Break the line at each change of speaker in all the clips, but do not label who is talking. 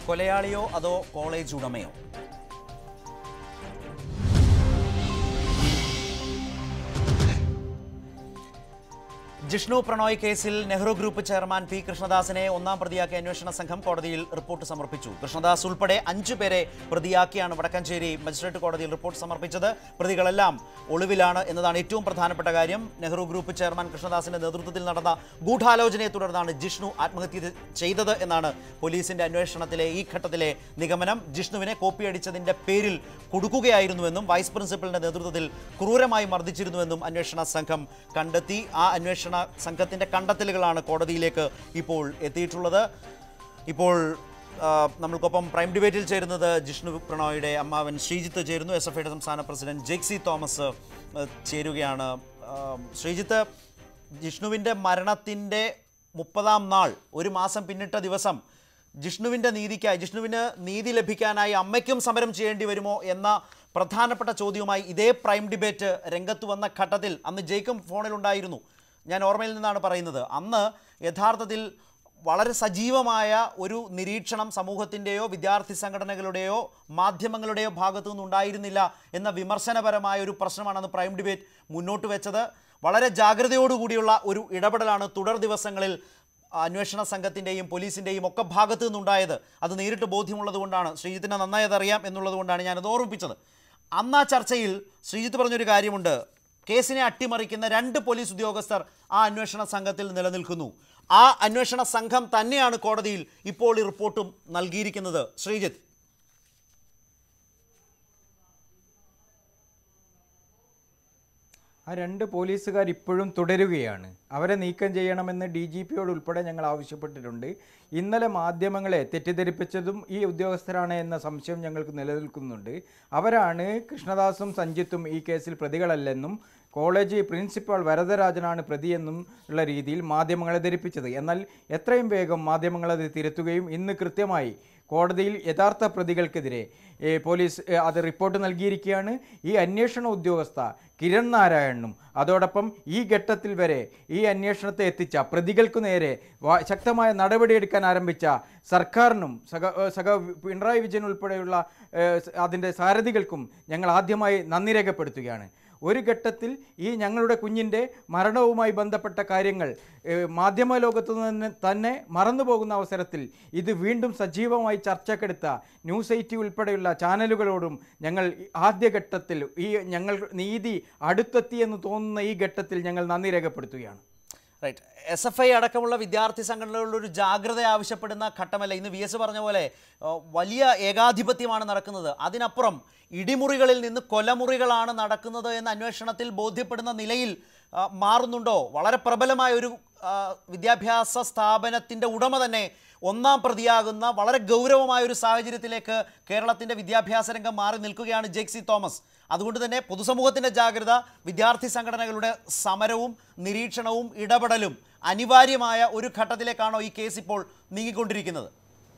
കൊലയാളിയോ അതോ കോളേജ് ഉടമയോ ജിഷ്ണു പ്രണോയ് കേസിൽ Nehru group chairman P കൃഷ്ണദാസിനെ ഒന്നാം പ്രതിയാക്കിയ അന്വേഷണ സംഘം കോടതിയിൽ റിപ്പോർട്ട് സമർപ്പിച്ചു കൃഷ്ണദാസ് ഉൾപ്പെടെ അഞ്ചു പേരെ പ്രതിയാക്കിയാണ് വടക്കഞ്ചേരി മജിസ്ട്രേറ്റ് കോടതിയിൽ റിപ്പോർട്ട് സമർപ്പിച്ചത് പ്രതികളെല്ലാം ഒളിവിലാണ് എന്നതാണ് ഏറ്റവും പ്രധാനപ്പെട്ട കാര്യം നെഹ്റു ഗ്രൂപ്പ് ചെയർമാൻ കൃഷ്ണദാസിന്റെ നേതൃത്വത്തിൽ നടന്ന ഗൂഢാലോചനയെ തുടർന്നാണ് ജിഷ്ണു ആത്മഹത്യ ചെയ്തത് എന്നാണ് പോലീസിന്റെ അന്വേഷണത്തിലെ ഈ ഘട്ടത്തിലെ നിഗമനം ജിഷ്ണുവിനെ കോപ്പിയടിച്ചതിന്റെ പേരിൽ കൊടുക്കുകയായിരുന്നുവെന്നും വൈസ് പ്രിൻസിപ്പലിന്റെ നേതൃത്വത്തിൽ ക്രൂരമായി മർദ്ദിച്ചിരുന്നുവെന്നും അന്വേഷണ സംഘം കണ്ടെത്തി ആ അന്വേഷണ സംഘത്തിന്റെ കണ്ടെത്തലുകളാണ് കോടതിയിലേക്ക് ഇപ്പോൾ എത്തിയിട്ടുള്ളത് ഇപ്പോൾ ആ, നമ്മൾക്കൊപ്പം പ്രൈം ഡിബേറ്റിൽ ചേരുന്നത് ജിഷ്ണു പ്രണോയുടെ അമ്മാവൻ ശ്രീജിത്ത് ചേരുന്നു എസ് എഫ് ഐയുടെ സംസ്ഥാന പ്രസിഡന്റ് ജെക്സി തോമസ് ആ, ചേരുകയാണ് ആ, ശ്രീജിത്ത് ജിഷ്ണുവിൻ്റെ മരണത്തിൻ്റെ മുപ്പതാം നാൾ ഒരു മാസം പിന്നിട്ട ദിവസം ജിഷ്ണുവിൻ്റെ നീതിക്കായി ജിഷ്ണുവിന് നീതി ലഭിക്കാനായി അമ്മയ്ക്കും സമരം ചെയ്യേണ്ടി വരുമോ എന്ന പ്രധാനപ്പെട്ട ചോദ്യവുമായി ഇതേ പ്രൈം ഡിബേറ്റ് രംഗത്ത് വന്ന ഘട്ടത്തിൽ അന്ന് ജയിക്കും ഫോണിലുണ്ടായിരുന്നു ഞാൻ ഓർമ്മയിൽ നിന്നാണ് പറയുന്നത് അന്ന് യഥാർത്ഥത്തിൽ വളരെ സജീവമായ ഒരു നിരീക്ഷണം സമൂഹത്തിൻ്റെയോ വിദ്യാർത്ഥി സംഘടനകളുടെയോ മാധ്യമങ്ങളുടെയോ ഭാഗത്തു നിന്നുണ്ടായിരുന്നില്ല എന്ന വിമർശനപരമായ ഒരു പ്രശ്നമാണ് അന്ന് പ്രൈം ഡിബേറ്റ് മുന്നോട്ട് വെച്ചത് വളരെ ജാഗ്രതയോടുകൂടിയുള്ള ഒരു ഇടപെടലാണ് തുടർ ദിവസങ്ങളിൽ അന്വേഷണ സംഘത്തിൻ്റെയും പോലീസിൻ്റെയും ഒക്കെ ഭാഗത്തു നിന്നുണ്ടായത് അത് നേരിട്ട് ബോധ്യമുള്ളത് കൊണ്ടാണ് ശ്രീജിത്തിനെ നന്നായി അതറിയാം എന്നുള്ളത് കൊണ്ടാണ് ഞാനത് ഓർമ്മിപ്പിച്ചത് അന്ന് ആ ചർച്ചയിൽ ശ്രീജിത്ത് പറഞ്ഞൊരു കാര്യമുണ്ട് കേസിനെ അട്ടിമറിക്കുന്ന രണ്ട് പോലീസ് ഉദ്യോഗസ്ഥർ ആ അന്വേഷണ സംഘത്തിൽ നിലനിൽക്കുന്നു ആ അന്വേഷണ സംഘം തന്നെയാണ് കോടതിയിൽ ഇപ്പോൾ ഈ റിപ്പോർട്ടും നൽകിയിരിക്കുന്നത് ശ്രീജിത്ത്
ആ രണ്ട് പോലീസുകാർ ഇപ്പോഴും തുടരുകയാണ് അവരെ നീക്കം ചെയ്യണമെന്ന് ഡി ജി പിയോട് ഉൾപ്പെടെ ഞങ്ങൾ ആവശ്യപ്പെട്ടിട്ടുണ്ട് ഇന്നലെ മാധ്യമങ്ങളെ തെറ്റിദ്ധരിപ്പിച്ചതും ഈ ഉദ്യോഗസ്ഥരാണ് എന്ന സംശയം ഞങ്ങൾക്ക് നിലനിൽക്കുന്നുണ്ട് അവരാണ് കൃഷ്ണദാസും സഞ്ജിത്തും ഈ കേസിൽ പ്രതികളല്ലെന്നും കോളേജ് പ്രിൻസിപ്പാൾ വരദരാജനാണ് പ്രതിയെന്നും ഉള്ള രീതിയിൽ മാധ്യമങ്ങളെ ധരിപ്പിച്ചത് എന്നാൽ എത്രയും വേഗം മാധ്യമങ്ങൾ അത് തിരുത്തുകയും ഇന്ന് കൃത്യമായി കോടതിയിൽ യഥാർത്ഥ പ്രതികൾക്കെതിരെ ഏ, പോലീസ് ഏ, അത് റിപ്പോർട്ട് നൽകിയിരിക്കുകയാണ് ഈ അന്വേഷണ ഉദ്യോഗസ്ഥ കിരൺ നാരായണനും അതോടൊപ്പം ഈ ഘട്ടത്തിൽ വരെ ഈ അന്വേഷണത്തെ എത്തിച്ച പ്രതികൾക്കു നേരെ വ- ശക്തമായ നടപടിയെടുക്കാൻ ആരംഭിച്ച സർക്കാരിനും സഖ ഏ, സഖ പിണറായി വിജയൻ ഉൾപ്പെടെയുള്ള ഏ, സ- അതിൻ്റെ സാരഥികൾക്കും ഞങ്ങൾ ആദ്യമായി നന്ദി രേഖപ്പെടുത്തുകയാണ് ഒരു ഘട്ടത്തിൽ ഈ ഞങ്ങളുടെ കുഞ്ഞിൻ്റെ മരണവുമായി ബന്ധപ്പെട്ട കാര്യങ്ങൾ ഏഹ്, മാധ്യമ ലോകത്തു നിന്ന് തന്നെ മറന്നുപോകുന്ന അവസരത്തിൽ ഇത് വീണ്ടും സജീവമായി ചർച്ചക്കെടുത്ത ന്യൂസ് എയ്റ്റി ഉൾപ്പെടെയുള്ള ചാനലുകളോടും ഞങ്ങൾ ഈ ആദ്യഘട്ടത്തിൽ ഈ ഞങ്ങൾ നീതി അടുത്തെത്തിയെന്ന് തോന്നുന്ന ഈ ഘട്ടത്തിൽ ഞങ്ങൾ നന്ദി രേഖപ്പെടുത്തുകയാണ്
റൈറ്റ് എസ് എഫ് ഐ അടക്കമുള്ള വിദ്യാർത്ഥി സംഘടനകളുടെ ഒരു ജാഗ്രത ആവശ്യപ്പെടുന്ന ഘട്ടമല്ല ഇന്ന് വി എസ് പറഞ്ഞ പോലെ ആ, വലിയ ഏകാധിപത്യമാണ് നടക്കുന്നത് അതിനപ്പുറം ഇടിമുറികളിൽ നിന്ന് കൊലമുറികളാണ് നടക്കുന്നത് എന്ന അന്വേഷണത്തിൽ ബോധ്യപ്പെടുന്ന നിലയിൽ ആ, മാറുന്നുണ്ടോ വളരെ പ്രബലമായ ഒരു ആ, വിദ്യാഭ്യാസ സ്ഥാപനത്തിൻ്റെ ഉടമ തന്നെ ഒന്നാം പ്രതിയാകുന്ന വളരെ ഗൗരവമായ ഒരു സാഹചര്യത്തിലേക്ക് കേരളത്തിൻ്റെ വിദ്യാഭ്യാസ രംഗം മാറി നിൽക്കുകയാണ് ജെക്സി തോമസ് അതുകൊണ്ട് തന്നെ പൊതുസമൂഹത്തിൻ്റെ ജാഗ്രത വിദ്യാർത്ഥി സംഘടനകളുടെ സമരവും നിരീക്ഷണവും ഇടപെടലും അനിവാര്യമായ ഒരു ഘട്ടത്തിലേക്കാണോ ഈ കേസ് ഇപ്പോൾ നീങ്ങിക്കൊണ്ടിരിക്കുന്നത്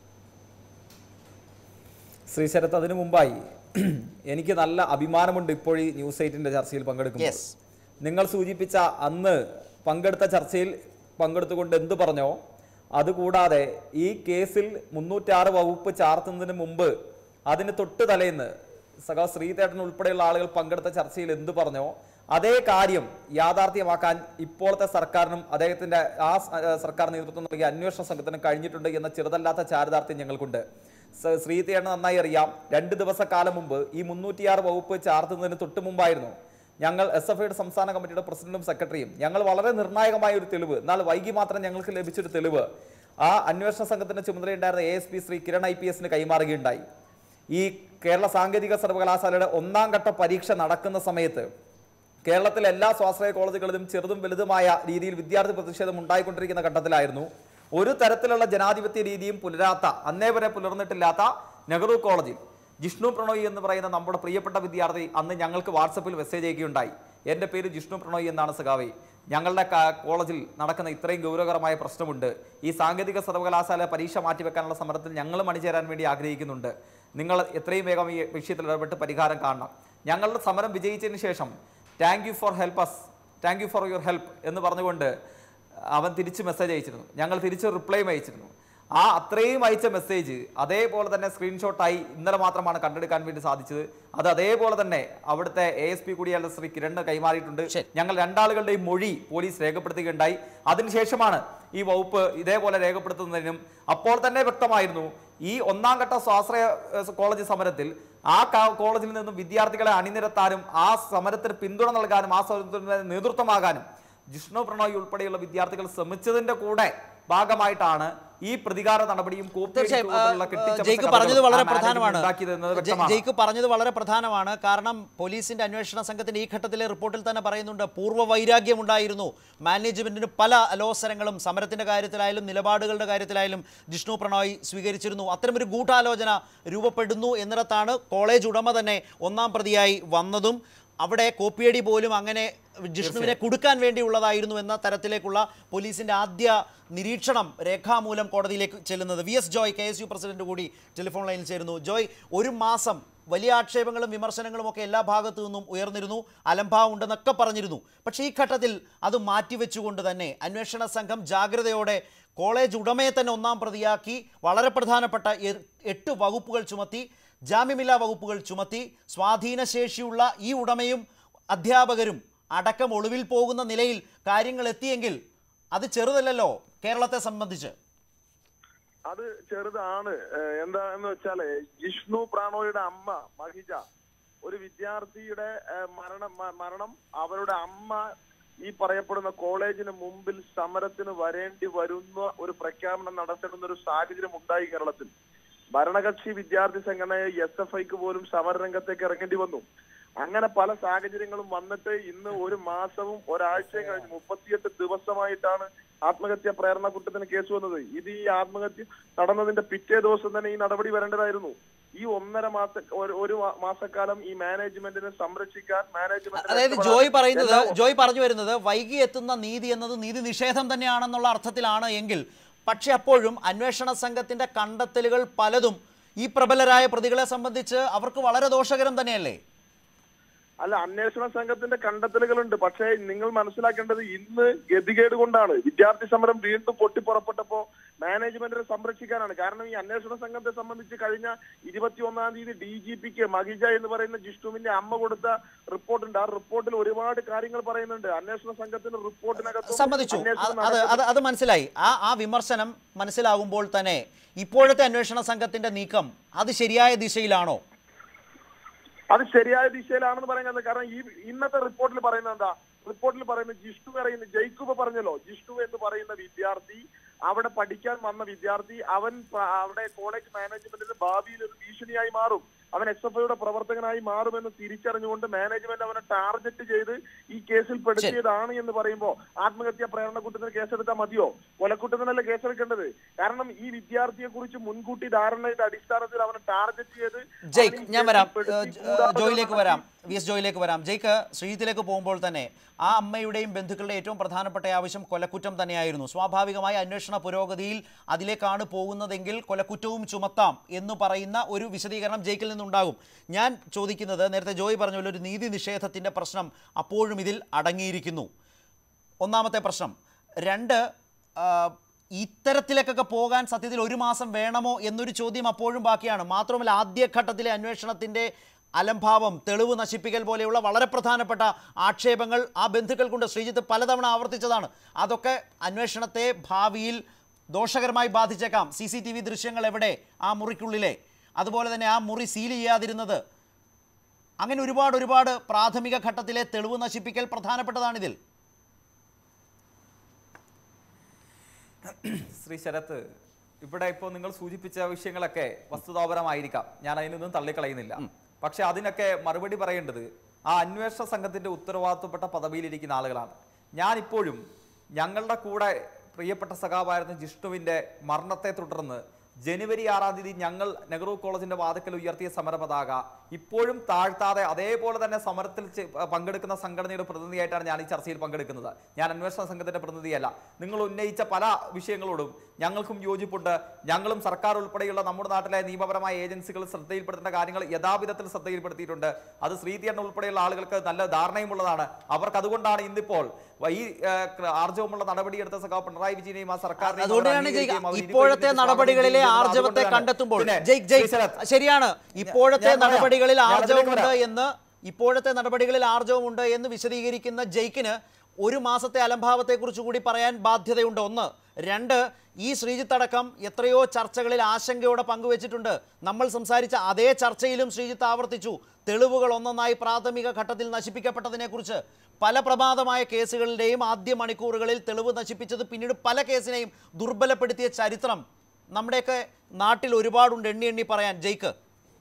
ശ്രീ ശരത്ത് അതിനു മുമ്പായി എനിക്ക് നല്ല അഭിമാനമുണ്ട് ഇപ്പോൾ ഈ ന്യൂസ് എയ്റ്റിന്റെ ചർച്ചയിൽ പങ്കെടുക്കുമ്പോൾ
Yes.
നിങ്ങൾ സൂചിപ്പിച്ച അന്ന് പങ്കെടുത്ത ചർച്ചയിൽ പങ്കെടുത്തുകൊണ്ട് എന്ത് പറഞ്ഞോ അതുകൂടാതെ ഈ കേസിൽ മുന്നൂറ്റാറ് വകുപ്പ് ചാർത്തുന്നതിന് മുമ്പ് അതിന് തൊട്ട് തലേന്ന് സഖാ ശ്രീതേട്ടൻ ഉൾപ്പെടെയുള്ള ആളുകൾ പങ്കെടുത്ത ചർച്ചയിൽ എന്ത് പറഞ്ഞോ അതേ കാര്യം യാഥാർത്ഥ്യമാക്കാൻ ഇപ്പോഴത്തെ സർക്കാരിനും അദ്ദേഹത്തിന്റെ ആ സ- ഏഹ് സർക്കാർ നേതൃത്വം നൽകിയ അന്വേഷണ സംഘത്തിനും കഴിഞ്ഞിട്ടുണ്ട് എന്ന ചെറുതല്ലാത്ത ചാരിതാർത്ഥ്യം ഞങ്ങൾക്കുണ്ട് സ- ശ്രീതേട്ടൻ നന്നായി അറിയാം രണ്ട് ദിവസക്കാലം മുമ്പ് ഈ മുന്നൂറ്റിയാറ് വകുപ്പ് ചാർത്തുന്നതിന് തൊട്ട് മുമ്പായിരുന്നു ഞങ്ങൾ എസ് എഫ് ഐയുടെ സംസ്ഥാന കമ്മിറ്റിയുടെ പ്രസിഡന്റും സെക്രട്ടറിയും ഞങ്ങൾ വളരെ നിർണായകമായ ഒരു തെളിവ് എന്നാൽ വൈകി മാത്രം ഞങ്ങൾക്ക് ലഭിച്ചൊരു തെളിവ് ആ അന്വേഷണ സംഘത്തിന്റെ ചുമതലയുണ്ടായിരുന്ന A S P Shri Kiran I P എസിന് കൈമാറുകയുണ്ടായി ഈ കേരള സാങ്കേതിക സർവകലാശാലയുടെ ഒന്നാം ഘട്ട പരീക്ഷ നടക്കുന്ന സമയത്ത് കേരളത്തിലെ എല്ലാ സ്വാശ്രയ കോളേജുകളിലും ചെറുതും വലുതുമായ രീതിയിൽ വിദ്യാർത്ഥി പ്രതിഷേധം ഉണ്ടായിക്കൊണ്ടിരിക്കുന്ന ഘട്ടത്തിലായിരുന്നു ഒരു തരത്തിലുള്ള ജനാധിപത്യ രീതിയും പുലരാത്ത അന്നേ വരെ പുലർന്നിട്ടില്ലാത്ത നെഹ്റു കോളേജിൽ ജിഷ്ണു പ്രണോയ് എന്ന് പറയുന്ന നമ്മുടെ പ്രിയപ്പെട്ട വിദ്യാർത്ഥി അന്ന് ഞങ്ങൾക്ക് വാട്സപ്പിൽ മെസ്സേജ് അയക്കുകയുണ്ടായി എൻ്റെ പേര് ജിഷ്ണു പ്രണോയ് എന്നാണ് സഖാവേ ഞങ്ങളുടെ ക- കോളേജിൽ നടക്കുന്ന ഇത്രയും ഗൗരവകരമായ പ്രശ്നമുണ്ട് ഈ സാങ്കേതിക സർവകലാശാല പരീക്ഷ മാറ്റിവെക്കാനുള്ള സമരത്തിൽ ഞങ്ങൾ അണിചേരാൻ വേണ്ടി ആഗ്രഹിക്കുന്നുണ്ട് നിങ്ങൾ എത്രയും വേഗം ഈ വിഷയത്തിൽ ഇടപെട്ട് പരിഹാരം കാണണം ഞങ്ങളുടെ സമരം വിജയിച്ചതിന് ശേഷം thank you for help us thank you for your help എന്ന് പറഞ്ഞുകൊണ്ട് അവൻ തിരിച്ച് മെസ്സേജ് അയച്ചിരുന്നു ഞങ്ങൾ തിരിച്ച് റിപ്ലൈയും അയച്ചിരുന്നു ആ അത്രയും അയച്ച മെസ്സേജ് അതേപോലെ തന്നെ സ്ക്രീൻഷോട്ടായി ഇന്നലെ മാത്രമാണ് കണ്ടെടുക്കാൻ വേണ്ടി സാധിച്ചത് അത് അതേപോലെ തന്നെ അവിടുത്തെ എ എസ് പി കൂടിയായ ശ്രീ കിരണ് കൈമാറിയിട്ടുണ്ട്
ശരി.
ഞങ്ങൾ രണ്ടാളുകളുടെയും മൊഴി പോലീസ് രേഖപ്പെടുത്തുകയുണ്ടായി അതിനുശേഷമാണ് ഈ വകുപ്പ് ഇതേപോലെ രേഖപ്പെടുത്തുന്നതിനും അപ്പോൾ തന്നെ വ്യക്തമായിരുന്നു ഈ ഒന്നാം ഘട്ട സ്വാശ്രയ ഏഹ്, കോളേജ് സമരത്തിൽ ആ ക- കോളേജിൽ നിന്നും വിദ്യാർത്ഥികളെ അണിനിരത്താനും ആ സമരത്തിന് പിന്തുണ നൽകാനും ആ സമരത്തിന് നേതൃത്വമാകാനും ജിഷ്ണു പ്രണോയ് ഉൾപ്പെടെയുള്ള വിദ്യാർത്ഥികൾ ശ്രമിച്ചതിന്റെ കൂടെ ഭാഗമായിട്ടാണ് ഈ പ്രതികാര നടപടിയും കോപ്പി
തീർച്ചയായും
അടിച്ചുകൊണ്ടുള്ള
ആ,
കെട്ടിച്ചമച്ച
ജയ്ക്ക്
കഥകളും
പറഞ്ഞത്
ആ
വളരെ
management
പ്രധാനമാണ്
ഉണ്ടാക്കിയത് എന്നത്
ജെ-
വ്യക്തമാണ്.
ജയ്ക്ക് പറഞ്ഞത് വളരെ പ്രധാനമാണ് കാരണം പോലീസിന്റെ അന്വേഷണ സംഘത്തിന്റെ ഈ ഘട്ടത്തിലെ റിപ്പോർട്ടിൽ തന്നെ പറയുന്നുണ്ട് പൂർവ്വ വൈരാഗ്യം ഉണ്ടായിരുന്നു മാനേജ്മെന്റിന് പല അലോസരങ്ങളും സമരത്തിന്റെ കാര്യത്തിലായാലും നിലപാടുകളുടെ കാര്യത്തിലായാലും ജിഷ്ണു പ്രണോയ് സ്വീകരിച്ചിരുന്നു അത്തരമൊരു ഗൂഢാലോചന രൂപപ്പെടുന്നു എന്നിടത്താണ് കോളേജ് ഉടമ തന്നെ ഒന്നാം പ്രതിയായി വന്നതും അവിടെ കോപ്പിയടി പോലും അങ്ങനെ ജിഷ്ണുവിനെ കൊടുക്കാൻ വേണ്ടിയുള്ളതായിരുന്നു എന്ന തരത്തിലേക്കുള്ള പോലീസിന്റെ ആദ്യ നിരീക്ഷണം രേഖാമൂലം കോടതിയിലേക്ക് ചെല്ലുന്നത് V S Joy K S U president കൂടി ടെലിഫോൺ ലൈനിൽ ചേരുന്നു ജോയ് ഒരു മാസം വലിയ ആക്ഷേപങ്ങളും വിമർശനങ്ങളും ഒക്കെ എല്ലാ ഭാഗത്തു നിന്നും ഉയർന്നിരുന്നു അലംഭാവം ഉണ്ടെന്നൊക്കെ പറഞ്ഞിരുന്നു പക്ഷേ ഈ ഘട്ടത്തിൽ അത് മാറ്റിവെച്ചുകൊണ്ട് തന്നെ അന്വേഷണ സംഘം ജാഗ്രതയോടെ കോളേജ് ഉടമയെ തന്നെ ഒന്നാം പ്രതിയാക്കി വളരെ പ്രധാനപ്പെട്ട എ- എട്ട് വകുപ്പുകൾ ചുമത്തി ജാമ്യമില്ലാ വകുപ്പുകൾ ചുമത്തി സ്വാധീനശേഷിയുള്ള ഈ ഉടമയും അധ്യാപകരും അടക്കം ഒളിവിൽ പോകുന്ന നിലയിൽ കാര്യങ്ങൾ എത്തിയെങ്കിൽ അത് ചെറുതല്ലല്ലോ കേരളത്തെ സംബന്ധിച്ച്
അത് ചെറുതാണ് ഏഹ് എന്താന്ന് വെച്ചാല് ജിഷ്ണു പ്രാണോയുടെ അമ്മ മഹിജ ഒരു വിദ്യാർത്ഥിയുടെ ഏഹ് മരണം മ- മരണം അവരുടെ അമ്മ ഈ പറയപ്പെടുന്ന കോളേജിന് മുമ്പിൽ സമരത്തിന് വരേണ്ടി വരുന്ന ഒരു പ്രഖ്യാപനം നടത്തുന്ന ഒരു സാഹചര്യം ഉണ്ടായി കേരളത്തിൽ ഭരണകക്ഷി വിദ്യാർത്ഥി സംഘടനയെ എസ് എഫ് ഐക്ക് പോലും സമരരംഗത്തേക്ക് ഇറങ്ങേണ്ടി വന്നു അങ്ങനെ പല സാഹചര്യങ്ങളും വന്നിട്ട് ഇന്ന് ഒരു മാസവും ഒരാഴ്ചയും കഴിഞ്ഞ് മുപ്പത്തിയെട്ട് ദിവസമായിട്ടാണ് ആത്മഹത്യാ പ്രേരണ കുറ്റത്തിന് കേസ് വന്നത് ഇത് ഈ ആത്മഹത്യ നടന്നതിന്റെ പിറ്റേ ദിവസം തന്നെ ഈ നടപടി വരേണ്ടതായിരുന്നു ഈ ഒന്നര മാസ ഒരു- ഒരു മാ- മാസക്കാലം ഈ മാനേജ്മെന്റിനെ സംരക്ഷിക്കാൻ മാനേജ്മെന്റ്
അതായത് ജോയ് പറയുന്നത് ജോയ് പറഞ്ഞു വരുന്നത് വൈകി എത്തുന്ന നീതി എന്നത് നീതി നിഷേധം തന്നെയാണെന്നുള്ള അർത്ഥത്തിലാണ് എങ്കിൽ പക്ഷെ അപ്പോഴും അന്വേഷണ സംഘത്തിന്റെ കണ്ടെത്തലുകൾ പലതും ഈ പ്രബലരായ പ്രതികളെ സംബന്ധിച്ച് അവർക്ക് വളരെ ദോഷകരം തന്നെയല്ലേ
അല്ല അന്വേഷണ സംഘത്തിന്റെ കണ്ടെത്തലുകളുണ്ട് പക്ഷേ നിങ്ങൾ മനസ്സിലാക്കേണ്ടത് ഇന്ന് ഗതികേട് കൊണ്ടാണ് വിദ്യാർത്ഥി സമരം വീണ്ടും പൊട്ടിപ്പുറപ്പെട്ടപ്പോ മാനേജ്മെന്റിനെ സംരക്ഷിക്കാനാണ് കാരണം ഈ അന്വേഷണ സംഘത്തെ സംബന്ധിച്ച് കഴിഞ്ഞ ഇരുപത്തി ഒന്നാം തീയതി ഡി ജി പിക്ക് മഹിജ എന്ന് പറയുന്ന ജിഷ്ണുവിന്റെ അമ്മ കൊടുത്ത റിപ്പോർട്ടുണ്ട് ആ റിപ്പോർട്ടിൽ ഒരുപാട് കാര്യങ്ങൾ പറയുന്നുണ്ട് അന്വേഷണ സംഘത്തിന്റെ റിപ്പോർട്ടിനകത്ത്
സമ്മതിച്ചു അത് അത് അത് അത് മനസ്സിലായി ആ ആ വിമർശനം മനസ്സിലാകുമ്പോൾ തന്നെ ഇപ്പോഴത്തെ അന്വേഷണ സംഘത്തിന്റെ നീക്കം അത് ശരിയായ ദിശയിലാണോ
അത് ശരിയായ ദിശയിലാണെന്ന് പറയുന്നത് കാരണം ഈ ഇന്നത്തെ റിപ്പോർട്ടിൽ പറയുന്നത് എന്താ റിപ്പോർട്ടിൽ പറയുന്നത് ജിഷ്ണു പറയുന്ന ജയ്ക്കുബ് പറഞ്ഞല്ലോ ജിഷ്ണു എന്ന് പറയുന്ന വിദ്യാർത്ഥി അവിടെ പഠിക്കാൻ വന്ന വിദ്യാർത്ഥി അവൻ പ- അവിടെ കോളേജ് മാനേജ്മെന്റിന് ഭാവിയിൽ ഒരു ഭീഷണിയായി മാറും അവൻ എസ് എഫ് ഐയുടെ പ്രവർത്തകനായി മാറുമെന്ന് തിരിച്ചറിഞ്ഞുകൊണ്ട് മാനേജ്മെന്റ് അവനെ ടാർഗറ്റ് ചെയ്ത് ഈ കേസിൽ പെടുത്തിയതാണ് എന്ന് പറയുമ്പോൾ ആത്മഹത്യാ പ്രേരണ കുറ്റത്തിന് കേസെടുത്താൽ മതിയോ കൊലക്കുറ്റത്തിനല്ല കേസെടുക്കേണ്ടത് കാരണം ഈ വിദ്യാർത്ഥിയെ കുറിച്ച് മുൻകൂട്ടി ധാരണയുടെ അടിസ്ഥാനത്തിൽ അവനെ ടാർഗറ്റ് ചെയ്ത്
ജയ്ക്ക്
അവനെ ഈ
ഞാൻ
കേസിൽ
വരാം
പെടുത്തി
ഏഹ്, ജ-
കൂടാതെ
ജോയിലേക്ക്
നടത്തി.
വരാം വി എസ് ജോയിലേക്ക് വരാം ജയ്ക്ക് ശ്രീജിത്തിലേക്ക് പോകുമ്പോൾ തന്നെ ആ അമ്മയുടെയും ബന്ധുക്കളുടെ ഏറ്റവും പ്രധാനപ്പെട്ട ആവശ്യം കൊലക്കുറ്റം തന്നെയായിരുന്നു സ്വാഭാവികമായി അന്വേഷണ പുരോഗതിയിൽ അതിലേക്കാണ് പോകുന്നതെങ്കിൽ കൊലക്കുറ്റവും ചുമത്താം എന്ന് പറയുന്ന ഒരു വിശദീകരണം ജയിക്കിൽ നിന്നുണ്ടാകും ഞാൻ ചോദിക്കുന്നത് നേരത്തെ ജോയി പറഞ്ഞ പോലെ ഒരു നീതി നിഷേധത്തിൻ്റെ പ്രശ്നം അപ്പോഴും ഇതിൽ അടങ്ങിയിരിക്കുന്നു ഒന്നാമത്തെ പ്രശ്നം രണ്ട് ആ, ഇത്തരത്തിലേക്കൊക്കെ പോകാൻ സത്യത്തിൽ ഒരു മാസം വേണമോ എന്നൊരു ചോദ്യം അപ്പോഴും ബാക്കിയാണ് മാത്രമല്ല ആദ്യഘട്ടത്തിലെ അന്വേഷണത്തിൻ്റെ അലംഭാവം തെളിവ് നശിപ്പിക്കൽ പോലെയുള്ള വളരെ പ്രധാനപ്പെട്ട ആക്ഷേപങ്ങൾ ആ ബന്ധുക്കൾക്കുണ്ട് ശ്രീജിത്ത് പലതവണ ആവർത്തിച്ചതാണ് അതൊക്കെ അന്വേഷണത്തെ ഭാവിയിൽ ദോഷകരമായി ബാധിച്ചേക്കാം സി സി ടി വി ദൃശ്യങ്ങൾ എവിടെ ആ മുറിക്കുള്ളിലെ അതുപോലെ തന്നെ ആ മുറി സീൽ ചെയ്യാതിരുന്നത് അങ്ങനെ ഒരുപാട് ഒരുപാട് പ്രാഥമിക ഘട്ടത്തിലെ തെളിവ് നശിപ്പിക്കൽ പ്രധാനപ്പെട്ടതാണിതിൽ
ശ്രീ ശരത്ത് ഇവിടെ ഇപ്പോൾ നിങ്ങൾ സൂചിപ്പിച്ച വിഷയങ്ങളൊക്കെ വസ്തുതാപരമായിരിക്കാം ഞാൻ അതിനൊന്നും തള്ളിക്കളയുന്നില്ല പക്ഷെ അതിനൊക്കെ മറുപടി പറയേണ്ടത് ആ അന്വേഷണ സംഘത്തിന്റെ ഉത്തരവാദിത്വപ്പെട്ട പദവിയിലിരിക്കുന്ന ആളുകളാണ് ഞാൻ ഇപ്പോഴും ഞങ്ങളുടെ കൂടെ പ്രിയപ്പെട്ട സഖാവായിരുന്ന ജിഷ്ണുവിന്റെ മരണത്തെ തുടർന്ന് ജനുവരി ആറാം തീയതി ഞങ്ങൾ നെഹ്റു കോളേജിന്റെ വാതിക്കൽ ഉയർത്തിയ സമരപതാക ഇപ്പോഴും താഴ്ത്താതെ അതേപോലെ തന്നെ സമരത്തിൽ ചെ- പങ്കെടുക്കുന്ന സംഘടനയുടെ പ്രതിനിധിയായിട്ടാണ് ഞാൻ ഈ ചർച്ചയിൽ പങ്കെടുക്കുന്നത് ഞാൻ അന്വേഷണ സംഘത്തിന്റെ പ്രതിനിധിയല്ല നിങ്ങൾ ഉന്നയിച്ച പല വിഷയങ്ങളോടും ഞങ്ങൾക്കും യോജിപ്പുണ്ട് ഞങ്ങളും സർക്കാർ ഉൾപ്പെടെയുള്ള നമ്മുടെ നാട്ടിലെ നിയമപരമായ ഏജൻസികൾ ശ്രദ്ധയിൽപ്പെടുത്തേണ്ട കാര്യങ്ങൾ യഥാവിധത്തിൽ ശ്രദ്ധയിൽപ്പെടുത്തിയിട്ടുണ്ട് അത് ശ്രീധീരൻ ഉൾപ്പെടെയുള്ള ആളുകൾക്ക് നല്ല ധാരണയുമുള്ളതാണ് അവർക്ക് അതുകൊണ്ടാണ് ഇന്നിപ്പോൾ ഈ ആ, ആർജവമുള്ള നടപടിയെടുത്ത സഖാവ് പിണറായി വിജയനെയും ആ സർക്കാരിനെയും അവർ
അതുകൊണ്ടാണ് ജയ്
അംഗീകരിക്കുകയും അവർ
ഇപ്പോഴത്തെ
ഇരുപത്തിയഞ്ച്
നടപടികളിലെ
സ്വാഗതം
ആർജവത്തെ
ചെയ്യുന്നത്
കണ്ടെത്തുമ്പോൾ
പിന്നെ,
ജയ് ജയ്
ശ്രീ ശരത്,
ശരിയാണ് ഇപ്പോഴത്തെ
ഞാൻ പറയാം.
നടപടികളിൽ
ഞാൻ അതിലേക്ക്
ആർജവമുണ്ട്
വരാം.
എന്ന് ഇപ്പോഴത്തെ നടപടികളിൽ ആർജവമുണ്ട് എന്ന് വിശദീകരിക്കുന്ന ജയ്ക്കിന് ഒരു മാസത്തെ അലംഭാവത്തെക്കുറിച്ച് കൂടി പറയാൻ ബാധ്യതയുണ്ട് ഒന്ന് രണ്ട് ഈ ശ്രീജിത്ത് അടക്കം എത്രയോ ചർച്ചകളിൽ ആശങ്കയോടെ പങ്കുവച്ചിട്ടുണ്ട് നമ്മൾ സംസാരിച്ച അതേ ചർച്ചയിലും ശ്രീജിത്ത് ആവർത്തിച്ചു തെളിവുകൾ ഒന്നൊന്നായി പ്രാഥമിക ഘട്ടത്തിൽ നശിപ്പിക്കപ്പെട്ടതിനെക്കുറിച്ച് പല പ്രമാദമായ കേസുകളുടെയും ആദ്യ മണിക്കൂറുകളിൽ തെളിവ് നശിപ്പിച്ചത് പിന്നീട് പല കേസിനെയും ദുർബലപ്പെടുത്തിയ ചരിത്രം നമ്മുടെയൊക്കെ നാട്ടിൽ ഒരുപാടുണ്ട് എണ്ണി എണ്ണി പറയാൻ ജയ്ക്ക്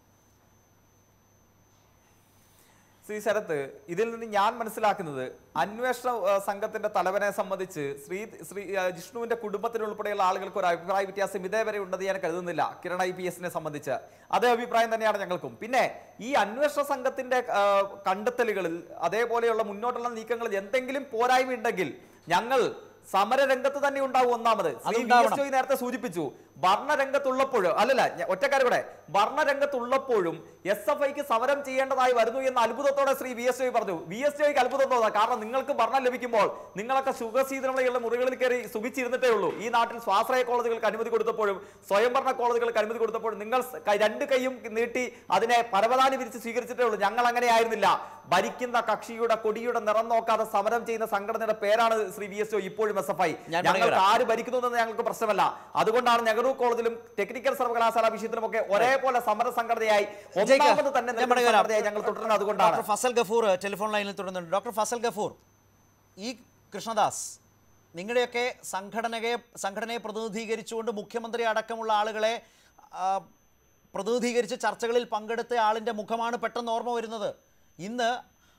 ശ്രീ ശരത്ത് ഇതിൽ നിന്ന് ഞാൻ മനസ്സിലാക്കുന്നത് അന്വേഷണ ആ, സംഘത്തിന്റെ തലവനെ സംബന്ധിച്ച് ശ്രീ ശ്രീ ആ, ജിഷ്ണുവിന്റെ കുടുംബത്തിനുൾപ്പെടെയുള്ള ആളുകൾക്ക് ഒരു അഭിപ്രായ വ്യത്യാസം ഇതേവരെ ഉണ്ടെന്ന് ഞാൻ കരുതുന്നില്ല കിരൺ ഐ പി എസിനെ സംബന്ധിച്ച് അതേ അഭിപ്രായം തന്നെയാണ് ഞങ്ങൾക്കും പിന്നെ ഈ അന്വേഷണ സംഘത്തിന്റെ ആ, കണ്ടെത്തലുകളിൽ അതേപോലെയുള്ള മുന്നോട്ടുള്ള നീക്കങ്ങളിൽ എന്തെങ്കിലും പോരായ്മ ഉണ്ടെങ്കിൽ ഞങ്ങൾ സമരരംഗത്ത് തന്നെ ഉണ്ടാവും ഒന്നാമത് ശ്രീ വി.
അതുണ്ടാവണം.
എസ് ജോയി നേരത്തെ സൂചിപ്പിച്ചു ഭരണരംഗത്തുള്ളപ്പോഴും അല്ലല്ല ഞ- ഒറ്റക്കാരും കൂടെ ഭരണരംഗത്തുള്ളപ്പോഴും എസ് എഫ് ഐക്ക് സമരം ചെയ്യേണ്ടതായി വരുന്നു എന്ന അത്ഭുതത്തോടെ ശ്രീ വി എസ് ജോയി പറഞ്ഞു വി എസ് ജോയിക്ക് അത്ഭുതം തോന്നാം കാരണം നിങ്ങൾക്ക് ഭരണം ലഭിക്കുമ്പോൾ നിങ്ങളൊക്കെ സുഖശീതളമുള്ള മുറികളിൽ കയറി സുഖിച്ചിരുന്നിട്ടേ ഉള്ളൂ ഈ നാട്ടിൽ സ്വാശ്രയ കോളേജുകൾക്ക് അനുമതി കൊടുത്തപ്പോഴും സ്വയംഭരണ കോളേജുകൾക്ക് അനുമതി കൊടുത്തപ്പോഴും നിങ്ങൾ സ് കൈ- രണ്ട് കൈയും നീട്ടി അതിനെ പരവതാനി വിരിച്ച് സ്വീകരിച്ചിട്ടേ ഉള്ളൂ ഞങ്ങൾ അങ്ങനെ ആയിരുന്നില്ല ഭരിക്കുന്ന കക്ഷിയുടെ കൊടിയുടെ നിറം നോക്കാതെ സമരം ചെയ്യുന്ന സംഘടനയുടെ പേരാണ് ശ്രീ വി എസ് ഒ ഇപ്പോഴും എസ് എഫ് ഐ
ഞാൻ
ഞങ്ങൾക്ക്
പറയുകയാണ്.
ആര് ഭരിക്കുന്നു എന്ന് ഞങ്ങൾക്ക് പ്രശ്നമല്ല അതുകൊണ്ടാണ് നെഹ്റു കോളേജിലും ടെക്നിക്കൽ സർവകലാശാല വിഷയത്തിലുമൊക്കെ ഒരേപോലെ സമര സംഘടനയായി
ജയിക്ക്,
ഒന്നാമത് തന്നെ
ഞാൻ
നിൽക്കുന്ന
പറയുകയാണ്.
സംഘടനയായി ഞങ്ങൾ തുടരുന്നത് അതുകൊണ്ടാണ്
ഡോക്ടർ ഫസൽ ഗഫൂർ ടെലിഫോൺ ലൈനിൽ തുടരുന്നുണ്ട് ഡോക്ടർ ഫസൽ ഗഫൂർ ഈ കൃഷ്ണദാസ് നിങ്ങളുടെയൊക്കെ സംഘടനയെ സംഘടനയെ പ്രതിനിധീകരിച്ചുകൊണ്ട് മുഖ്യമന്ത്രി അടക്കമുള്ള ആളുകളെ ആ, പ്രതിനിധീകരിച്ച് ചർച്ചകളിൽ പങ്കെടുത്ത ആളിൻ്റെ മുഖമാണ് പെട്ടെന്ന് ഓർമ്മ വരുന്നത് ഇന്ന്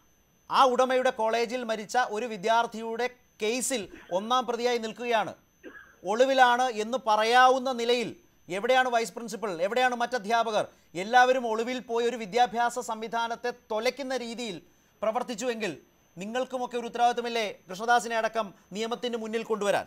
ആ ഉടമയുടെ കോളേജിൽ മരിച്ച ഒരു വിദ്യാർത്ഥിയുടെ കേസിൽ ഒന്നാം പ്രതിയായി നിൽക്കുകയാണ് ഒളിവിലാണ് എന്ന് പറയാവുന്ന നിലയിൽ എവിടെയാണ് വൈസ് പ്രിൻസിപ്പൽ എവിടെയാണ് മറ്റധ്യാപകർ എല്ലാവരും ഒളിവിൽ പോയി ഒരു വിദ്യാഭ്യാസ സംവിധാനത്തെ തൊലയ്ക്കുന്ന രീതിയിൽ പ്രവർത്തിച്ചുവെങ്കിൽ നിങ്ങൾക്കുമൊക്കെ ഒരു ഉത്തരവാദിത്തമില്ലേ കൃഷ്ണദാസിനെ അടക്കം നിയമത്തിന് മുന്നിൽ കൊണ്ടുവരാൻ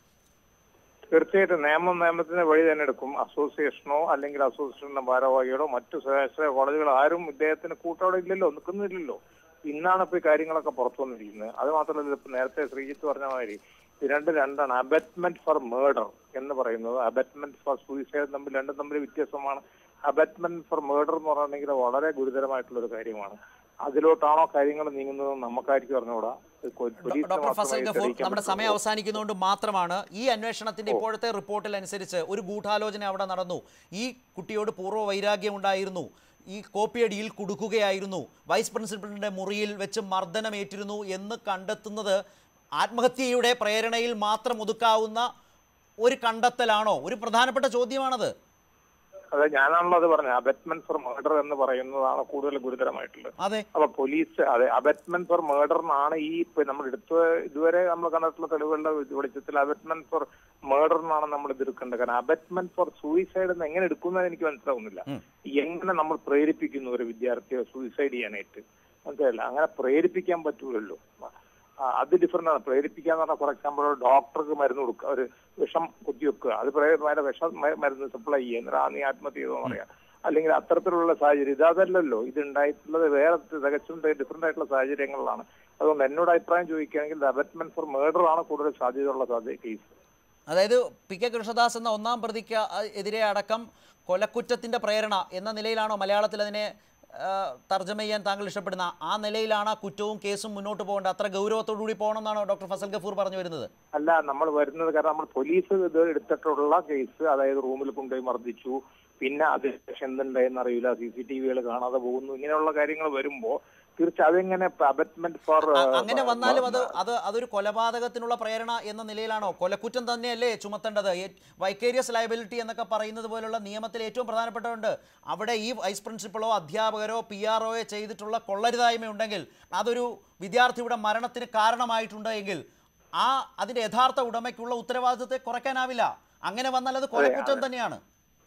തീർച്ചയായിട്ടും നിയമം നിയമത്തിന്റെ വഴി തന്നെ എടുക്കും അസോസിയേഷനോ അല്ലെങ്കിൽ അസോസിയേഷന്റെ ഭാരവാഹികളോ മറ്റു സ്വാശ്രയ കോളേജുകളോ ആരും ഇദ്ദേഹത്തിന് കൂട്ടവിടെ ഇല്ലല്ലോ നിൽക്കുന്നില്ലല്ലോ ഇന്നാണ് ഇപ്പൊ ഈ കാര്യങ്ങളൊക്കെ പുറത്തു വന്നിരിക്കുന്നത് അത് മാത്രമല്ല ഇപ്പൊ നേരത്തെ ശ്രീജിത്ത് പറഞ്ഞ മാതിരി ഇത് രണ്ട് രണ്ടാണ് അബറ്റ്മെന്റ് ഫോർ മേർഡർ എന്ന് പറയുന്നത് അബറ്റ്മെന്റ് ഫോർ സൂയിസൈഡ് തമ്മിൽ രണ്ടും തമ്മിൽ വ്യത്യാസമാണ് അബറ്റ്മെന്റ് ഫോർ മേർഡർ എന്ന് പറയുകയാണെങ്കിൽ വളരെ ഗുരുതരമായിട്ടുള്ള ഒരു കാര്യമാണ് അതിലോട്ടാണോ കാര്യങ്ങൾ നീങ്ങുന്നത് നമുക്കായിരിക്കും അറിഞ്ഞുകൂടാ ഇത് കൊ- പോലീസിന്
ഡോക്ടർ ഫസൽ
മാത്രമേ
ഗഫൂർ
തെളിയിക്കാൻ
നമ്മുടെ സമയം
പറ്റുള്ളൂ.
അവസാനിക്കുന്നതുകൊണ്ട് മാത്രമാണ് ഈ അന്വേഷണത്തിന്റെ ഇപ്പോഴത്തെ റിപ്പോർട്ടിൽ അനുസരിച്ച് ഒരു ഗൂഢാലോചന അവിടെ നടന്നു ഈ കുട്ടിയോട് പൂർവ്വ വൈരാഗ്യം ഉണ്ടായിരുന്നു ഈ കോപ്പിയടിയിൽ കുടുക്കുകയായിരുന്നു വൈസ് പ്രിൻസിപ്പലിന്റെ മുറിയിൽ വെച്ച് മർദ്ദനമേറ്റിരുന്നു എന്ന് കണ്ടെത്തുന്നത് ആത്മഹത്യയുടെ പ്രേരണയിൽ മാത്രം ഒതുക്കാവുന്ന ഒരു കണ്ടെത്തലാണോ ഒരു പ്രധാനപ്പെട്ട ചോദ്യമാണത്
അതെ ഞാനാണല്ലോ അത് പറഞ്ഞത് അബറ്റ്മെന്റ് ഫോർ മർഡർ എന്ന് പറയുന്നതാണ് കൂടുതൽ ഗുരുതരമായിട്ടുള്ളത്
അതെ
അപ്പൊ പോലീസ് അതെ അബറ്റ്മെന്റ് ഫോർ മേർഡറിനാണ് ഈ ഇപ്പൊ നമ്മൾ എടുത്ത ഇതുവരെ നമ്മൾ കണ്ടിട്ടുള്ള തെളിവുകളുടെ വെളിച്ചത്തിൽ അബറ്റ്മെന്റ് ഫോർ മേർഡറിനാണ് നമ്മൾ ഇത് എടുക്കേണ്ടത് കാരണം അബറ്റ്മെന്റ് ഫോർ സൂയിസൈഡ് എന്ന് എങ്ങനെ എടുക്കുന്നത് എനിക്ക് മനസ്സിലാവുന്നില്ല എങ്ങനെ നമ്മൾ പ്രേരിപ്പിക്കുന്നു ഒരു വിദ്യാർത്ഥിയെ സൂയിസൈഡ് ചെയ്യാനായിട്ട് മനസ്സിലായില്ല അങ്ങനെ പ്രേരിപ്പിക്കാൻ പറ്റൂലല്ലോ ആ, അത് ഡിഫറെന്റ് ആണ് പ്രേരിപ്പിക്കുക എന്ന് പറഞ്ഞാൽ ഫോർ എക്സാമ്പിൾ ഒരു ഡോക്ടർക്ക് മരുന്ന് കൊടുക്കുക ഒരു വിഷം കുത്തിവെക്കുക അത് പ്രേ- വിഷം മ- മരുന്ന് സപ്ലൈ ചെയ്യുക എന്നിട്ട് ആ നീ ആത്മഹത്യ ചെയ്തോ പറയാം അല്ലെങ്കിൽ അത്തരത്തിലുള്ള സാഹചര്യം ഇതല്ലല്ലോ ഇത് ഉണ്ടായിട്ടുള്ളത് വേറെ തികച്ചും ഡിഫറെന്റ് ആയിട്ടുള്ള സാഹചര്യങ്ങളിലാണ് അതുകൊണ്ട് എന്നോട് അഭിപ്രായം ചോദിക്കുകയാണെങ്കിൽ അബറ്റ്മെന്റ് ഫോർ മേർഡർ ആണ് കൂടുതൽ സാധ്യതയുള്ള സാധ്യത കേസ്
അതായത് പി കെ കൃഷ്ണദാസ് എന്ന ഒന്നാം പ്രതിക്ക് അ- എതിരെ അടക്കം കൊലക്കുറ്റത്തിന്റെ പ്രേരണ എന്ന നിലയിലാണോ മലയാളത്തിൽ അതിനെ ആ, തർജ്ജമ ചെയ്യാൻ താങ്കൾ ഇഷ്ടപ്പെടുന്ന ആ നിലയിലാണ് ആ കുറ്റവും കേസും മുന്നോട്ട് പോകേണ്ടത് അത്ര ഗൗരവത്തോടു കൂടി പോകണം എന്നാണോ ഡോക്ടർ ഫസൽ ഗഫൂർ പറഞ്ഞു വരുന്നത്
അല്ല നമ്മൾ വരുന്നത് കാരണം നമ്മൾ പോലീസ് ഇത് എടുത്തിട്ടുള്ള കേസ് അതായത് റൂമിൽ കൊണ്ടുപോയി മർദ്ദിച്ചു പിന്നെ അത് എന്തുണ്ടായെന്ന് അറിയില്ല സി സി ടി വികൾ കാണാതെ പോകുന്നു ഇങ്ങനെയുള്ള കാര്യങ്ങൾ വരുമ്പോ തീർച്ചയായും അതെങ്ങനെ അബറ്റ്മെന്റ് ഫോർ
അ- അങ്ങനെ വന്നാലും അത് അത് അതൊരു കൊലപാതകത്തിനുള്ള പ്രേരണ എന്ന നിലയിലാണോ കൊലക്കുറ്റം തന്നെയല്ലേ ചുമത്തേണ്ടത് വൈക്കേരിയസ് ലയബിലിറ്റി എന്നൊക്കെ പറയുന്നത് പോലുള്ള നിയമത്തിൽ ഏറ്റവും പ്രധാനപ്പെട്ടതുണ്ട് അവിടെ ഈ വൈസ് പ്രിൻസിപ്പളോ അധ്യാപകരോ പി ആർ ഒയോ ചെയ്തിട്ടുള്ള കൊള്ളരുതായ്മ ഉണ്ടെങ്കിൽ അതൊരു വിദ്യാർത്ഥിയുടെ മരണത്തിന് കാരണമായിട്ടുണ്ട് എങ്കിൽ ആ അതിന്റെ യഥാർത്ഥ ഉടമയ്ക്കുള്ള ഉത്തരവാദിത്വത്തെ കുറയ്ക്കാനാവില്ല അങ്ങനെ വന്നാൽ അത് കൊലക്കുറ്റം തന്നെയാണ്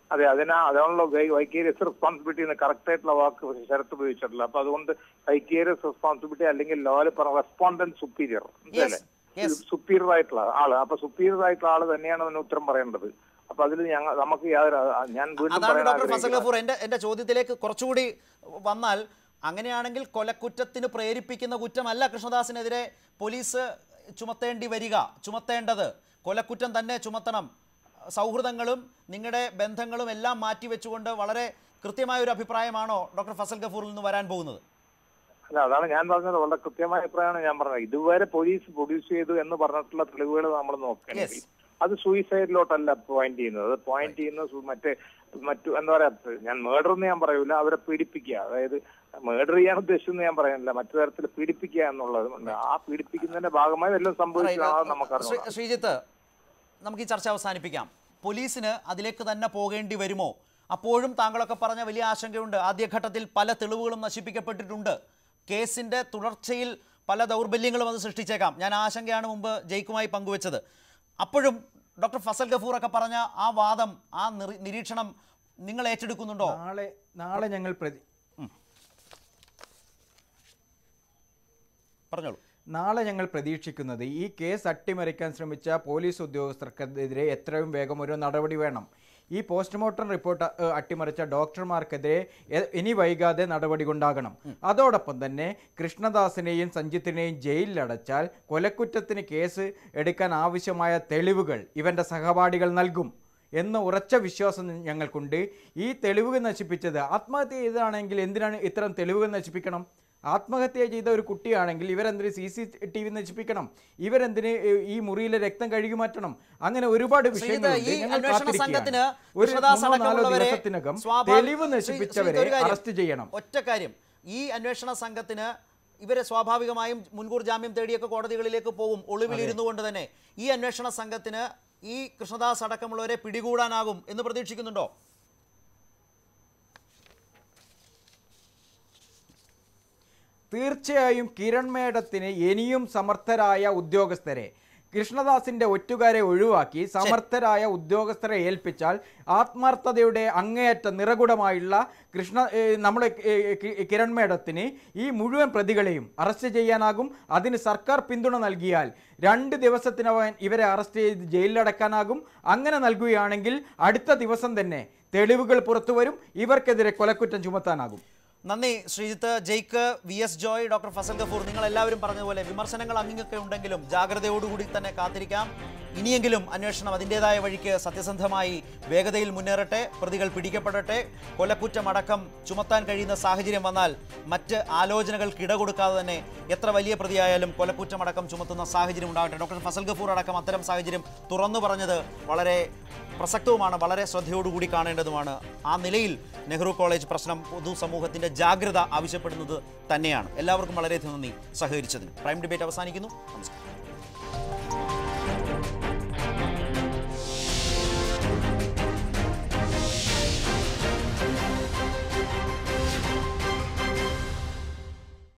അതെ അതിനാ അതാണല്ലോ വൈക്കേരിയസ് റെസ്പോൺസിബിലിറ്റി എന്ന് കറക്റ്റ് ആയിട്ടുള്ള വാക്ക് ശരത്ത് ഉപയോഗിച്ചിട്ടില്ല അപ്പൊ അതുകൊണ്ട് വൈക്കേരിയസ് റെസ്പോൺസിബിലിറ്റി അല്ലെങ്കിൽ ലോയിൽ പറഞ്ഞ respondent superior
Yes, yes.
Superior ആയിട്ടുള്ള ആള് അപ്പൊ സുപ്പീരിയർ ആയിട്ടുള്ള ആള് തന്നെയാണ് അതിന് ഉത്തരം പറയേണ്ടത് അപ്പൊ അതിൽ ഞങ്ങൾ നമുക്ക് യാതൊരു ഞാൻ വീണ്ടും
അതാണ്
പറയാൻ
ഡോക്ടർ ഫസൽ
ആഗ്രഹിക്കുന്നത്
ഗഫൂർ എൻ്റെ എൻ്റെ ചോദ്യത്തിലേക്ക് കുറച്ചുകൂടി വന്നാൽ അങ്ങനെയാണെങ്കിൽ കൊലക്കുറ്റത്തിന് പ്രേരിപ്പിക്കുന്ന കുറ്റമല്ല കൃഷ്ണദാസിനെതിരെ പോലീസ് ചുമത്തേണ്ടി വരിക ചുമത്തേണ്ടത് കൊലക്കുറ്റം തന്നെ ചുമത്തണം സൗഹൃദങ്ങളും നിങ്ങളുടെ ബന്ധങ്ങളും എല്ലാം മാറ്റിവെച്ചുകൊണ്ട് വളരെ കൃത്യമായ ഒരു അഭിപ്രായമാണോ ഡോക്ടർ ഫസൽ ഗഫൂറിൽ നിന്ന് വരാൻ പോകുന്നത്
അല്ല അതാണ് ഞാൻ പറഞ്ഞത് വളരെ കൃത്യമായ അഭിപ്രായമാണ് ഞാൻ പറഞ്ഞത് ഇതുവരെ പോലീസ് പ്രൊഡ്യൂസ് ചെയ്തു എന്ന് പറഞ്ഞിട്ടുള്ള തെളിവുകൾ നമ്മൾ നോക്കേണ്ടത്
Yes.
അത് സൂയിസൈഡിലോട്ടല്ല പോയിന്റ് ചെയ്യുന്നത് അത് പോയിന്റ് ചെയ്യുന്നത് സു- മറ്റേ മറ്റു എന്താ പറയാ ഞാൻ മേഡർ എന്ന് ഞാൻ പറയൂല അവരെ പീഡിപ്പിക്കുക അതായത് മേഡർ ചെയ്യാൻ ഉദ്ദേശിച്ചെന്ന് ഞാൻ പറയുന്നില്ല മറ്റു തരത്തിൽ പീഡിപ്പിക്കുക എന്നുള്ളത് ഉണ്ട്. ആ പീഡിപ്പിക്കുന്നതിന്റെ ഭാഗമായി വല്ലതും സംഭവിച്ചതാണെന്ന്
ശ്രീ-
നമുക്കറിയാം
ശ്രീജിത്ത് നമുക്ക് ഈ ചർച്ച അവസാനിപ്പിക്കാം പോലീസിന് അതിലേക്ക് തന്നെ പോകേണ്ടി വരുമോ അപ്പോഴും താങ്കളൊക്കെ പറഞ്ഞ വലിയ ആശങ്കയുണ്ട് ആദ്യഘട്ടത്തിൽ പല തെളിവുകളും നശിപ്പിക്കപ്പെട്ടിട്ടുണ്ട് കേസിന്റെ തുടർച്ചയിൽ പല ദൗർബല്യങ്ങളും അത് സൃഷ്ടിച്ചേക്കാം ഞാൻ ആ ആശങ്കയാണ് മുമ്പ് ജയ്ക്കുമായി പങ്കുവച്ചത് അപ്പോഴും ഡോക്ടർ ഫസൽ ഗഫൂർ ഒക്കെ പറഞ്ഞ ആ വാദം ആ നിറി- നിരീക്ഷണം നിങ്ങൾ ഏറ്റെടുക്കുന്നുണ്ടോ
നാളെ നാളെ ഞങ്ങൾ പ്രതി
പറഞ്ഞോളൂ
നാളെ ഞങ്ങൾ പ്രതീക്ഷിക്കുന്നത് ഈ കേസ് അട്ടിമറിക്കാൻ ശ്രമിച്ച പോലീസ് ഉദ്യോഗസ്ഥർക്കെതിരെ എത്രയും വേഗം ഒരു നടപടി വേണം ഈ പോസ്റ്റ്മോർട്ടം റിപ്പോർട്ട് അ, അട്ടിമറിച്ച ഡോക്ടർമാർക്കെതിരെ എ- ഇനി വൈകാതെ നടപടി ഉണ്ടാകണം അതോടൊപ്പം തന്നെ കൃഷ്ണദാസിനെയും സഞ്ജിത്തിനെയും ജയിലിലടച്ചാൽ കൊലക്കുറ്റത്തിന് കേസ് എടുക്കാൻ ആവശ്യമായ തെളിവുകൾ ഇവൻ്റെ സഹപാഠികൾ നൽകും എന്ന ഉറച്ച വിശ്വാസം ഞങ്ങൾക്കുണ്ട് ഈ തെളിവുകൾ നശിപ്പിച്ചത് ആത്മഹത്യ ചെയ്തതാണെങ്കിൽ എന്തിനാണ് ഇത്തരം തെളിവുകൾ നശിപ്പിക്കണം ആത്മഹത്യ ചെയ്ത ഒരു കുട്ടിയാണെങ്കിൽ ഇവരെന്തിന് സി സി ടി വി നശിപ്പിക്കണം ഇവരെന്തിന് ഈ മുറിയിലെ രക്തം കഴുകി മാറ്റണം അങ്ങനെ ഒരുപാട്
ശ്രീജിത്ത്,
വിഷയങ്ങളുണ്ട്
ഈ
ഞങ്ങൾ
അന്വേഷണ
കാത്തിരിക്കുകയാണ്.
സംഘത്തിന്
ഒരു
കൃഷ്ണദാസ്
മൂന്നോ നാലോ
അടക്കമുള്ളവരെ
ദിവസത്തിനകം
സ്വാഭാവിക-
തെളിവ്
ശ്രീ-
നശിപ്പിച്ചവരെ
ശ്രീജിത്ത് ഒരു കാര്യം,
അറസ്റ്റ് ചെയ്യണം
ഒറ്റ കാര്യം ഈ അന്വേഷണ സംഘത്തിന് ഇവരെ സ്വാഭാവികമായും മുൻകൂർ ജാമ്യം തേടിയൊക്കെ കോടതികളിലേക്ക് പോകും ഒളിവിലിരുന്നു കൊണ്ട് തന്നെ ഈ അന്വേഷണ സംഘത്തിന് ഈ കൃഷ്ണദാസ് അടക്കമുള്ളവരെ പിടികൂടാനാകും എന്ന് പ്രതീക്ഷിക്കുന്നുണ്ടോ
തീർച്ചയായും കിരൺ മേഡത്തിന് ഇനിയും സമർത്ഥരായ ഉദ്യോഗസ്ഥരെ കൃഷ്ണദാസിന്റെ ഒറ്റുകാരെ ഒഴിവാക്കി സമർത്ഥരായ ഉദ്യോഗസ്ഥരെ ഏൽപ്പിച്ചാൽ ആത്മാർത്ഥതയുടെ അങ്ങേയറ്റ നിറകുടമായുള്ള കൃഷ്ണ ഏ, നമ്മുടെ ഏ, കി- കിരൺ മേഡത്തിന് ഈ മുഴുവൻ പ്രതികളെയും അറസ്റ്റ് ചെയ്യാനാകും അതിന് സർക്കാർ പിന്തുണ നൽകിയാൽ രണ്ട് ദിവസത്തിനകം ഇവരെ അറസ്റ്റ് ചെയ്ത് ജയിലിലടക്കാനാകും അങ്ങനെ നൽകുകയാണെങ്കിൽ അടുത്ത ദിവസം തന്നെ തെളിവുകൾ പുറത്തുവരും ഇവർക്കെതിരെ കൊലക്കുറ്റം ചുമത്താനാകും
നന്ദി Sreejith Jaick V S Joy doctor Fazal Gafoor നിങ്ങൾ എല്ലാവരും പറഞ്ഞതുപോലെ വിമർശനങ്ങൾ അങ്ങിങ്ങൊക്കെ ഉണ്ടെങ്കിലും ജാഗ്രതയോടുകൂടി തന്നെ കാത്തിരിക്കാം ഇനിയെങ്കിലും അന്വേഷണം അതിൻ്റെതായ വഴിക്ക് സത്യസന്ധമായി വേഗതയിൽ മുന്നേറട്ടെ പ്രതികൾ പിടിക്കപ്പെടട്ടെ കൊലക്കുറ്റമടക്കം ചുമത്താൻ കഴിയുന്ന സാഹചര്യം വന്നാൽ മറ്റ് ആലോചനകൾക്ക് ഇട കൊടുക്കാതെ തന്നെ എത്ര വലിയ പ്രതിയായാലും കൊലക്കുറ്റമടക്കം ചുമത്തുന്ന സാഹചര്യം ഉണ്ടാകട്ടെ ഡോക്ടർ ഫസൽ ഗഫൂർ അടക്കം അത്തരം സാഹചര്യം തുറന്നു പറഞ്ഞത് വളരെ പ്രസക്തവുമാണ് വളരെ ശ്രദ്ധയോടുകൂടി കാണേണ്ടതുമാണ് ആ നിലയിൽ നെഹ്റു കോളേജ് പ്രശ്നം പൊതുസമൂഹത്തിന്റെ ജാഗ്രത ആവശ്യപ്പെടുന്നത് തന്നെയാണ് എല്ലാവർക്കും വളരെയധികം നന്ദി സഹകരിച്ചതിന് പ്രൈം ഡിബേറ്റ് അവസാനിക്കുന്നു നമസ്കാരം